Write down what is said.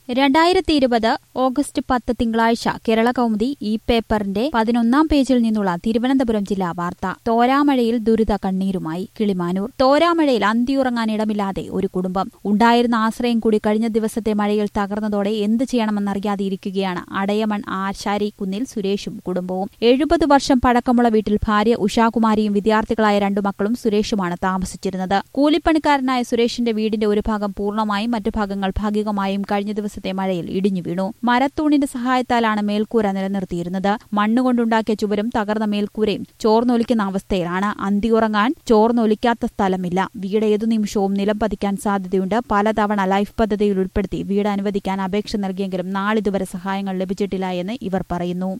രണ്ടായിരത്തി ഇരുപത് ഓഗസ്റ്റ് പത്ത് തിങ്കളാഴ്ച കേരള കൗമുദി ഈ പേപ്പറിന്റെ പതിനൊന്നാം പേജിൽ നിന്നുള്ള തിരുവനന്തപുരം ജില്ലാ വാർത്ത തോരാമഴയിൽ ദുരിത കണ്ണീരുമായി കിളിമാനൂർ തോരാമഴയിൽ അന്തിയുറങ്ങാൻ ഇടമില്ലാതെ ഒരു കുടുംബം ഉണ്ടായിരുന്ന ആശ്രയം കൂടി കഴിഞ്ഞ ദിവസത്തെ മഴയിൽ തകർന്നതോടെ എന്ത് ചെയ്യണമെന്നറിയാതെ ഇരിക്കുകയാണ് അടയമൺ ആശാരി കുന്നിൽ സുരേഷും കുടുംബവും എഴുപത് വർഷം പഴക്കമുള്ള വീട്ടിൽ ഭാര്യ ഉഷാകുമാരിയും വിദ്യാർത്ഥികളായ രണ്ടു മക്കളും സുരേഷുമാണ് താമസിച്ചിരുന്നത് കൂലിപ്പണിക്കാരനായ സുരേഷിന്റെ വീടിന്റെ ഒരു ഭാഗം പൂർണ്ണമായും മറ്റു ഭാഗങ്ങൾ ഭാഗികമായും കഴിഞ്ഞ ദിവസത്തെ മഴയിൽ ഇടിഞ്ഞു വീണു മരത്തൂണിന്റെ സഹായത്താലാണ് മേൽക്കൂര നിലനിർത്തിയിരുന്നത് മണ്ണുകൊണ്ടുണ്ടാക്കിയ ചുവരും തകർന്ന മേൽക്കൂരയും ചോർന്നൊലിക്കുന്ന അവസ്ഥയിലാണ് അന്തിയുറങ്ങാൻ ചോർന്നൊലിക്കാത്ത സ്ഥലമില്ല വീട് ഏതു നിമിഷവും നിലം പതിക്കാൻ സാധ്യതയുണ്ട് പലതവണ ലൈഫ് പദ്ധതിയിൽ ഉൾപ്പെടുത്തി വീട് അനുവദിക്കാൻ അപേക്ഷ നൽകിയെങ്കിലും നാളിതുവരെ സഹായങ്ങൾ ലഭിച്ചിട്ടില്ല എന്ന് ഇവർ പറയുന്നു